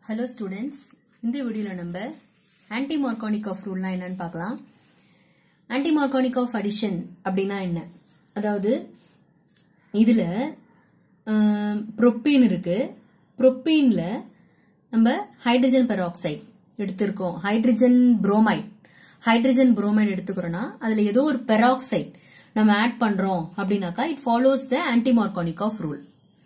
Hello students இந்த வீடியோவில் நம்ம ஆன்டி மார்கானிக் ஆஃப் ரூல்னா என்னன்னு பார்க்கலாம் ஆன்டி மார்கானிக் ஆஃப் அடிஷன் அப்படின்னா என்ன அதாவது இதில் ப்ரொப்பீன் இருக்கு ப்ரொப்பீன்ல நம்ம ஹைட்ரஜன் பெராக்சைடு எடுத்திருக்கோம் ஹைட்ரஜன் புரோமைட் ஹைட்ரஜன் புரோமைட் எடுத்துக்கிறோம்னா அதில் ஏதோ ஒரு பெராக்சைடு நம்ம ஆட் பண்றோம் அப்படின்னாக்கா it follows the anti Markovnikov of rule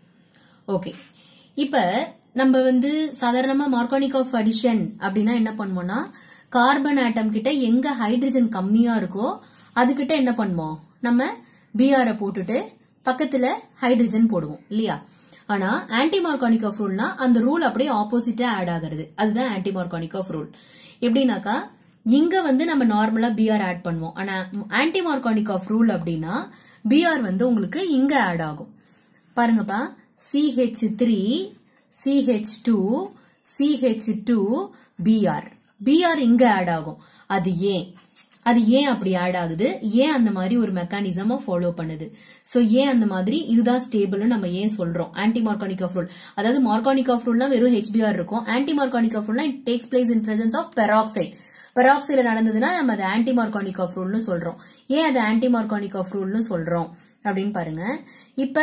okay இப்ப நம்ம வந்து சாதாரணமா மார்கானிக் ஆஃப் அடிஷன் அப்படின்னா என்ன பண்ணுவோம்னா கார்பன் ஆட்டம் கிட்ட எங்க ஹைட்ரஜன் கம்மியா இருக்கோ அதுகிட்ட என்ன பண்ணுவோம் நம்ம பிஆர போட்டுட்டு பக்கத்துல ஹைட்ரஜன் போடுவோம் இல்லையா ஆனா ஆன்டி மார்கானிக் ஆஃப் ரூல்னா அந்த ரூல் அப்படியே ஆப்போசிட்டா ஆட் ஆகுறது அதுதான் ஆன்டி மார்கானிக் ஆஃப் ரூல் எப்படின்னாக்கா இங்க வந்து நம்ம நார்மலா பிஆர் ஆட் பண்ணுவோம் ஆனா ஆன்டி மார்கானிக் ஆஃப் ரூல் அப்படின்னா பிஆர் வந்து உங்களுக்கு இங்க ஆட் ஆகும் பாருங்கப்பா C H three CH two CH two PR PR இங்க ஆட் ஆகும் அது ஏன் அது ஏன் அப்படி ஆட் ஆகுது ஏன் அந்த மாதிரி ஒரு மெக்கானிசமா ஃபாலோ பண்ணுது சோ ஏன் அந்த மாதிரி இதுதான் ஸ்டேபிள் நம்ம ஏன் சொல்றோம் ஆன்டி மார்கானிக் ஆஃப் ரூல் அதாவது மார்கானிக் ஆஃப் ரூல்னா வெறும் ஹெச்பிஆர் இருக்கும் ஆன்டி மார்கானிக் ஆஃப் ரூல்னா it takes place in presence of peroxide பெராக்சைல நடந்ததுன்னா நம்ம அதை ஆன்டி மார்கானிக் ஆஃப் ரூல்னு சொல்றோம் ஏன் அது ஆன்டி மார்கானிக் ஆஃப் ரூல்னு சொல்றோம் அப்படின்னு பாருங்க இப்ப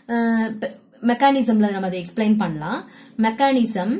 மெக்கானிசம்ல நம்ம அதை எக்ஸ்பிளைன் பண்ணலாம் mechanism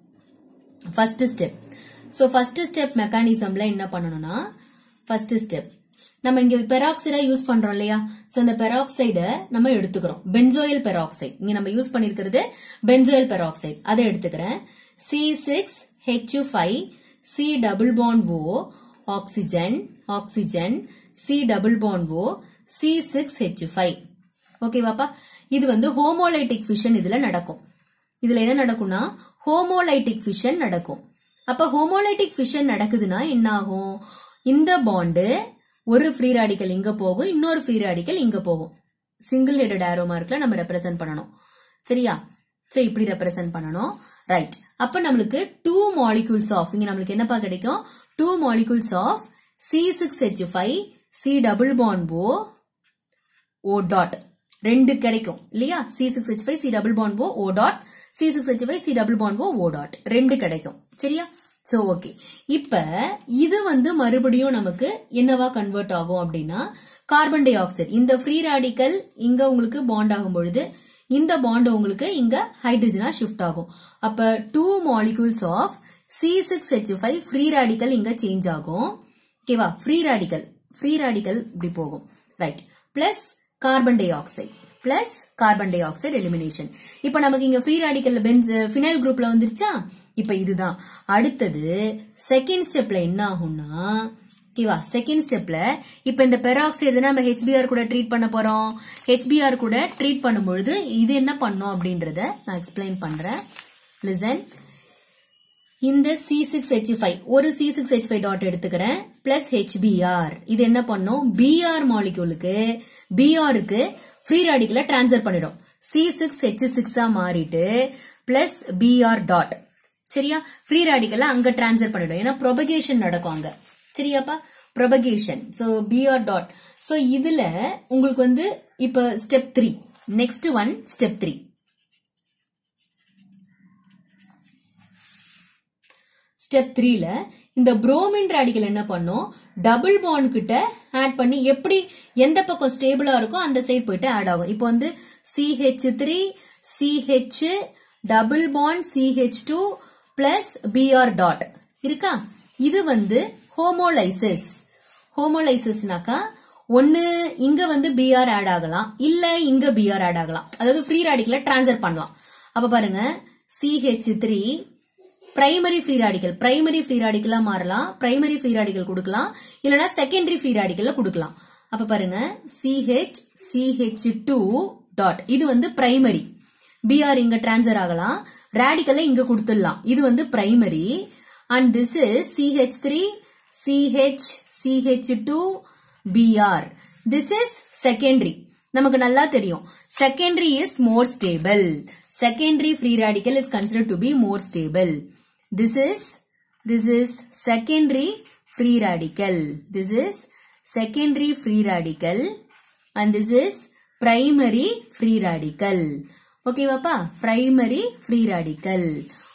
first step so first step மெக்கானிசம்ல என்ன பண்ணணும்னா ஃபர்ஸ்ட் ஸ்டெப் நம்ம இங்க பெராக்சைடா யூஸ் பண்றோம் இல்லையா சோ அந்த பெராக்சைட நம்ம எடுத்துக்கிறோம் பென்சோயில் பெராக்சைடு இங்க நம்ம யூஸ் பண்ணிருக்கிறது பென்சோயில் பெராக்சைடு அதை எடுத்துக்கிறேன் C six H five C double bond O oxygen oxygen C double bond O C six H five ஓகேவாப்பா இது வந்து ஹோமோலைட்டிக் ஃபிஷன் இதுல நடக்கும் இதுல என்ன நடக்கும்னா ஹோமோலைட்டிக் ஃபிஷன் நடக்கும் அப்ப ஹோமோலைட்டிக் ஃபிஷன் நடக்குதுன்னா என்ன ஆகும் இந்த பாண்டு ஒரு ஃப்ரீ ராடிக்கல் இங்க போகும் இன்னொரு ஃப்ரீ ராடிக்கல் இங்க போகும் சிங்கிள் ஹெடட் ஆரோ மார்க்ல நம்ம ரெப்ரசென்ட் பண்ணணும் சரியா சோ இப்படி ரெப்ரசென்ட் பண்ணணும் ரைட் அப்ப நம்மளுக்கு டூ மாலிகூல்ஸ் ஆஃப் இங்க நம்மளுக்கு என்னப்பா கிடைக்கும் two molecules of C six H five C double bond O O dot ரெண்டு கிடைக்கும் இல்லையா C six H five C double bond O O dot C six H five C double bond O O dot ரெண்டு கிடைக்கும் சரியா so okay இப்ப இது வந்து மறுபடியும் நமக்கு என்னவா கன்வெர்ட் ஆகும் அப்படின்னா கார்பன் டை ஆக்சைடு இந்த ஃப்ரீ ராடிக்கல் இங்க உங்களுக்கு பாண்ட் ஆகும் பொழுது இந்த பாண்ட் உங்களுக்கு இங்க ஹைட்ரஜனா ஷிஃப்ட் ஆகும் அப்ப two molecules of C six H five free radical இங்க சேஞ்ச் ஆகும் ஓகேவா ஃப்ரீ ராடிக்கல் ஃப்ரீ ராடிக்கல் இப்படி போகும் right plus carbon dioxide plus carbon dioxide elimination இப்ப நமக்கு இங்க ஃப்ரீ ராடிக்கல் பென்ஸ் ஃபினைல் குரூப்ல வந்துருச்சா இப்ப இதுதான் அடுத்தது செகண்ட் ஸ்டெப்ல என்ன ஆகும்னா ஓகேவா செகண்ட் ஸ்டெப்ல இப்ப இந்த பெராக்சைடு நம்ம ஹெச்பிஆர் கூட ட்ரீட் பண்ண போறோம் ஹெச்பிஆர் கூட ட்ரீட் பண்ணும்பொழுது இது என்ன பண்ணும் அப்படின்றத நான் எக்ஸ்பிளைன் பண்றேன் லிசன் இந்த சி சிக்ஸ் ஹெச் ஃபைவ் ஒரு C six H five dot எடுத்துக்கிறேன் பிளஸ் ஹெச்பிஆர் இது என்ன பண்ணும் பிஆர் மாலிகூலுக்கு பிஆருக்கு ஃப்ரீ ராடிக்கல டிரான்ஸ்ஃபர் பண்ணிடும் சி சிக்ஸ் ஹெச் சிக்ஸா மாறிட்டு பிளஸ் பிஆர் டாட் சரியா ஃப்ரீ ராடிக்கல அங்க டிரான்ஸ்ஃபர் பண்ணிடும் ஏன்னா ப்ரொபகேஷன் நடக்கும் அங்க சரியாப்பா propagation so B R dot so இதுல உங்களுக்கு வந்து இப்ப step three next one step three step த்ரீல இந்த புரோமின் ராடிக்கல் என்ன பண்ணும் டபுள் பாண்ட் கிட்ட ஆட் பண்ணி எப்படி எந்த பக்கம் ஸ்டேபிளா இருக்கோ அந்த சைடு போயிட்டு ஆட் ஆகும் இப்போ வந்து CH three CH double bond CH two plus PR dot இருக்கா இது வந்து ஹோமோலைசிஸ் ஹோமோலைசிஸ்னாக்கா ஒன்னு இங்க வந்து பிஆர் ஆட் ஆகலாம் இல்ல இங்க பிஆர் ஆட் ஆகலாம் அதாவது ஃப்ரீ ராடிக்கல டிரான்ஸ்ஃபர் பண்ணலாம் அப்ப பாருங்க CH three primary free radical primary free ராடிக்கலா மாறலாம் பிரைமரி ஃப்ரீ ராடிக்கல் கொடுக்கலாம் இல்லனா செகண்டரி ஃப்ரீ ராடிக்கல்ல கொடுக்கலாம் அப்ப பாருங்க சிஹெச் சிஹெச் டூ டாட் இது வந்து பிரைமரி பிஆர் இங்க டிரான்ஸ்ஃபர் ஆகலாம் ரேடிக்கல்ல இங்க கொடுத்துடலாம் இது வந்து primary and this is CH three CH CH two BR this is secondary நமக்கு நல்லா தெரியும் secondary is more stable secondary free radical is considered to be more stable this is this is secondary free radical this is secondary free radical and this is primary free radical ஓகேவாப்பா primary free radical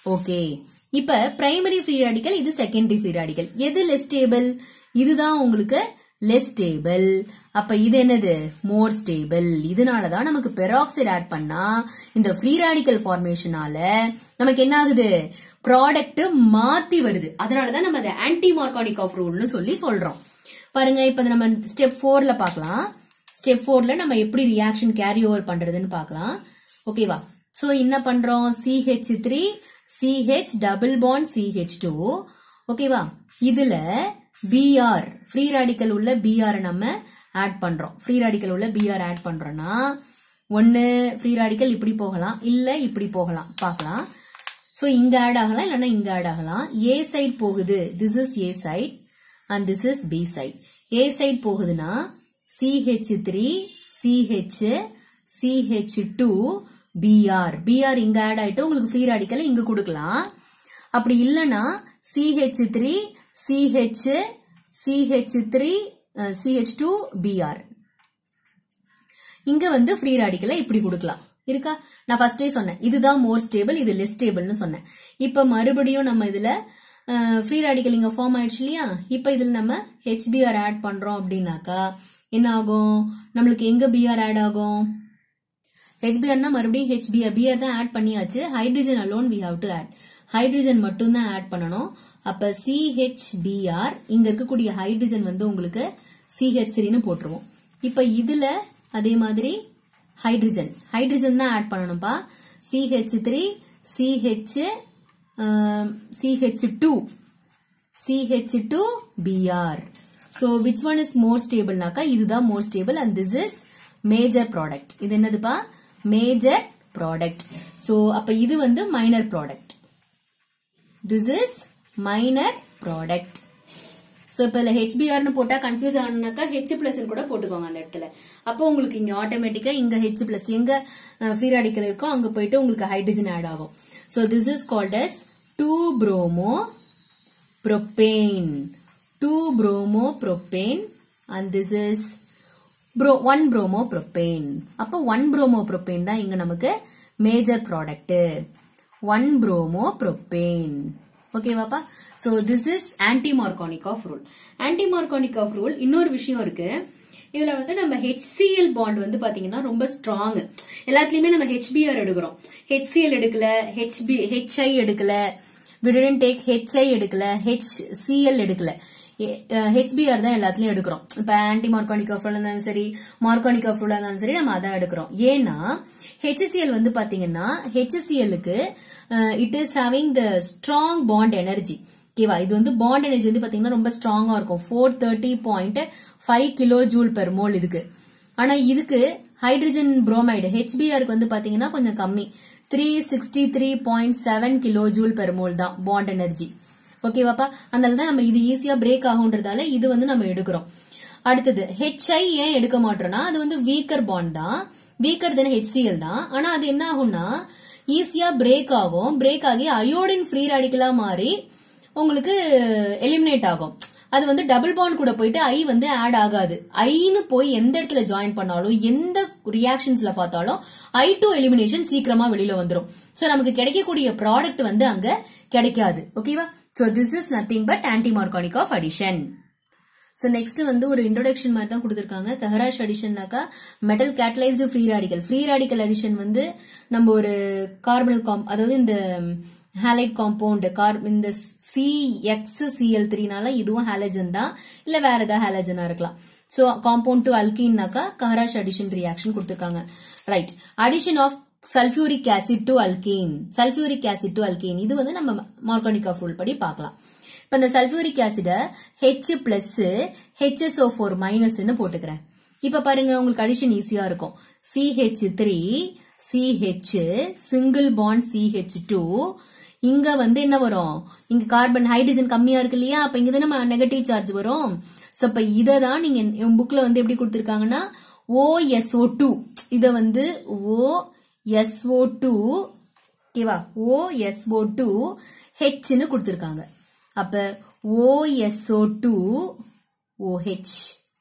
okay இப்ப primary free radical இது secondary free radical எது less stable இதுதான் உங்களுக்கு less stable அப்ப இது என்னது மோர் stable இதனாலதான் நமக்கு பெராக்சைடு ஆட் பண்ணா இந்த ஃப்ரீ ரேடிக்கல் ஃபார்மேஷனால நமக்கு என்ன ஆகுது ப்ராடக்ட் மாத்தி வருது அதனாலதான் நம்ம அதை ஆன்டி மார்கானிக் ஆஃப் ரூல்னு சொல்லி சொல்றோம் பாருங்க இப்ப நம்ம ஸ்டெப் போர்ல பார்க்கலாம் ஸ்டெப் போர்ல நம்ம எப்படி ரியாக்ஷன் கேரி ஓவர் பண்றதுன்னு பார்க்கலாம் ஓகேவா சோ என்ன பண்றோம் CH three CH double bond CH two ஓகேவா இதுல பிஆர் ஃப்ரீ ரேடிக்கல் உள்ள பிஆர் நம்ம ஆட் பண்றோம் ஃப்ரீ ரேடிக்கல் உள்ள பிஆர் ஆட் பண்றோம்னா ஒன்னு ஃப்ரீ ரேடிக்கல் இப்படி போகலாம் இல்ல இப்படி போகலாம் பார்க்கலாம் சோ இங்க ஆட் ஆகலாம் இல்லைன்னா இங்க ஆட் ஆகலாம் ஏ சைட் போகுது this is A side and this is B side A side போகுதுன்னா CH three CH CH two PR PR இங்க ஆட் ஆயிட்டு உங்களுக்கு ஃப்ரீ ரேடிக்கல் இங்க கொடுக்கலாம் அப்படி இல்லைன்னா CH three CH CH three CH two BR இங்க வந்து ஃப்ரீ ரேடிக்கலை இப்படி கொடுக்கலாம் இருக்கா நான் ஃபர்ஸ்டே சொன்னேன் இதுதான் மோர் ஸ்டேபிள் இது லெஸ் ஸ்டேபிள்னு சொன்னேன் இப்ப மறுபடியும் நம்ம இதுல ஃப்ரீ ரேடிக்கல் இங்க ஃபார்ம் ஆயிடுச்சு இல்லையா இப்ப இதுல நம்ம ஹெச்பிஆர் ஆட் பண்றோம் அப்படின்னாக்கா என்ன ஆகும் நம்மளுக்கு எங்க பிஆர் ஆட் ஆகும் ஹெச்பிஆர்னா மறுபடியும் ஹெச்பிஆர் பிஆர் தான் ஆட் பண்ணியாச்சு hydrogen alone we have to add hydrogen மட்டும் தான் ஆட் பண்ணணும் அப்ப சிஹெச்பிஆர் இங்க இருக்கக்கூடிய ஹைட்ரஜன் வந்து உங்களுக்கு சிஹெச் த்ரீன்னு போட்டுருவோம் இப்ப இதுல அதே மாதிரி ஹைட்ரஜன் ஹைட்ரஜன் தான் ஆட் பண்ணணும்ப்பா CH three CH CH two CH two BR so which one is more ஸ்டேபிள்னாக்கா இதுதான் more stable and this is major product இது என்னதுப்பா மேஜர் ப்ராடக்ட் ஸோ அப்ப இது வந்து minor product this is minor product so இப்போ இல்லை ஹெச்பிஆர்னு போட்டா கன்ஃபியூஸ் ஆனாக்கா ஹெச் பிளஸ் கூட போட்டுக்கோங்க அந்த இடத்துல அப்போ உங்களுக்கு இங்க ஆட்டோமேட்டிக்கா இங்க ஹெச் பிளஸ் எங்க ஃப்ரீ ராடிக்கல் இருக்கோ அங்க போயிட்டு உங்களுக்கு ஹைட்ரஜன் ஆட் ஆகும் so this is called as two bromo propane 2 bromo propane and this is bro 1 bromo propane அப்ப 1 bromo propane தான் இங்க நமக்கு மேஜர் ப்ராடக்ட் 1 bromo propane ஓகேவாப்பா so this is anti Markovnikov of rule anti Markovnikov of rule இன்னொரு விஷயம் இருக்கு இதுல வந்து நம்ம HCl பாண்ட் வந்து பாத்தீங்கன்னா ரொம்ப ஸ்ட்ராங் எல்லாத்துலயுமே நம்ம HBr எடுக்கிறோம் HCl எடுக்கல HB HI எடுக்கல we didn't take HI எடுக்கல HCl எடுக்கல ஹெச்பிஆர் தான் எல்லாத்துலயும் எடுக்கிறோம் இப்ப ஆன்டி மார்கானிக் ஆஃப் இருந்தாலும் சரி மார்கானிக் ஆஃப் இருந்தாலும் சரி நம்ம அதான் எடுக்கிறோம் ஏன்னா ஹெச்சிஎல் வந்து பாத்தீங்கன்னா ஹெச்சிஎலுக்கு it is having the strong bond energy ஓகேவா இது வந்து பாண்ட் எனர்ஜி வந்து பாத்தீங்கன்னா ரொம்ப ஸ்ட்ராங்கா இருக்கும் four thirty point five kilo joule per mole இதுக்கு ஆனா இதுக்கு ஹைட்ரஜன் புரோமைடு ஹெச்பிஆருக்கு வந்து பாத்தீங்கன்னா கொஞ்சம் கம்மி three sixty three point seven kilo joule per mole தான் பாண்ட் எனர்ஜி ஓகேவாப்பா அதனால தான் நம்ம இது ஈஸியா பிரேக் ஆகுன்றதால இது வந்து நம்ம எடுக்கிறோம் அடுத்தது ஹெச்ஐ ஏன் எடுக்க மாட்டோம்னா அது வந்து வீக்கர் பாண்ட் தான் வீக்கர் தென் ஹெச்சிஎல் தான் ஆனா அது என்ன ஆகும்னா ஈஸியா பிரேக் ஆகும் பிரேக் ஆகி அயோடின் ஃப்ரீ ரேடிக்கலா மாறி உங்களுக்கு எலிமினேட் ஆகும் அது வந்து டபுள் பாண்ட் கூட போயிட்டு ஐ வந்து ஆட் ஆகாது ஐன்னு போய் எந்த இடத்துல ஜாயின் பண்ணாலும் எந்த ரியாக்ஷன்ஸ்ல பார்த்தாலும் ஐ டு எலிமினேஷன் சீக்கிரமா வெளியில வந்துரும் சோ நமக்கு கிடைக்கக்கூடிய ப்ராடக்ட் வந்து அங்க கிடைக்காது ஓகேவா so this is nothing but anti Markovnikov of addition so next வந்து ஒரு இன்ட்ரோடக்ஷன் மாதிரி தான் கொடுத்துருக்காங்க தஹராஷ் அடிஷன்னாக்கா metal catalysed free radical free radical addition வந்து நம்ம ஒரு கார்பன் காம் அதாவது இந்த ஹாலைட் காம்பவுண்ட் கார் இந்த சி எக்ஸ் சிஎல் த்ரீனால இதுவும் ஹாலஜன் தான் இல்ல வேற ஏதாவது ஹாலஜனா இருக்கலாம் ஸோ காம்பவுண்ட் டு அல்கீன்னாக்கா கஹராஷ் அடிஷன் ரியாக்ஷன் கொடுத்துருக்காங்க right addition of sulphuric acid to alkene sulphuric acid to alkene இது வந்து நம்ம மார்கானிக் ஆஃப் ரூல் படி பார்க்கலாம் இப்ப இந்த சல்ஃபியூரிக் ஆசிட ஹெச் பிளஸ் ஹெச்எஸ்ஓ ஃபோர் மைனஸ்ன்னு போட்டுக்கிறேன் இப்ப பாருங்க உங்களுக்கு அடிஷன் ஈஸியா இருக்கும் CH three CH single bond CH two இங்க வந்து என்ன வரும் இங்க கார்பன் ஹைட்ரஜன் கம்மியா இருக்கு இல்லையா அப்ப இங்க தானே நெகட்டிவ் சார்ஜ் வரும் சோ அப்ப இத தான் நீங்க புக்ல வந்து எப்படி கொடுத்திருக்காங்கன்னா ஓஎஸ்ஓ டூ இத வந்து ஓ எஸ்ஓ டூ ஓகேவா ஓஎஸ்ஓ டூ ஹெச்னு கொடுத்திருக்காங்க அப்ப OSO two OH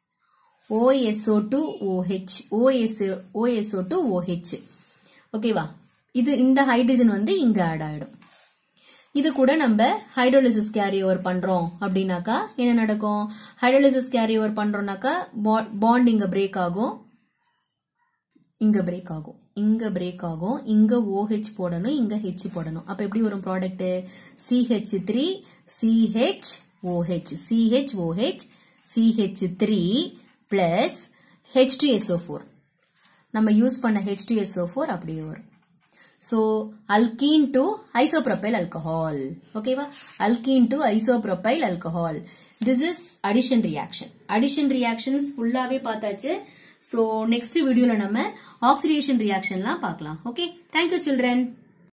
OSO two OH OS OSO two OH ஓகேவா இது இந்த ஹைட்ரஜன் வந்து இங்க ஆட் ஆயிடும் இது கூட நம்ம ஹைட்ரோலிசிஸ் கேரி ஓவர் பண்றோம் அப்படின்னாக்கா என்ன நடக்கும் ஹைட்ரோலிசிஸ் கேரி ஓவர் பண்றோம்னாக்கா பாண்ட் இங்க பிரேக் ஆகும் இங்க பிரேக் ஆகும் இங்க பிரேக் ஆகும் இங்க OH போடணும் இங்க H போடணும் அப்ப எப்படி வரும் product CH three CH OH CH OH CH three plus H2SO4 நம்ம யூஸ் பண்ண H2SO4 அப்படியே வரும் So, alkene to isopropyl alcohol. ஓகேவா alkene to isopropyl alcohol. This is addition reaction. Addition reactions ஃபுல்லாவே பார்த்தாச்சு So, next வீடியோல நம்ம oxidation reactionலாம் பார்க்கலாம். Okay? Thank you children.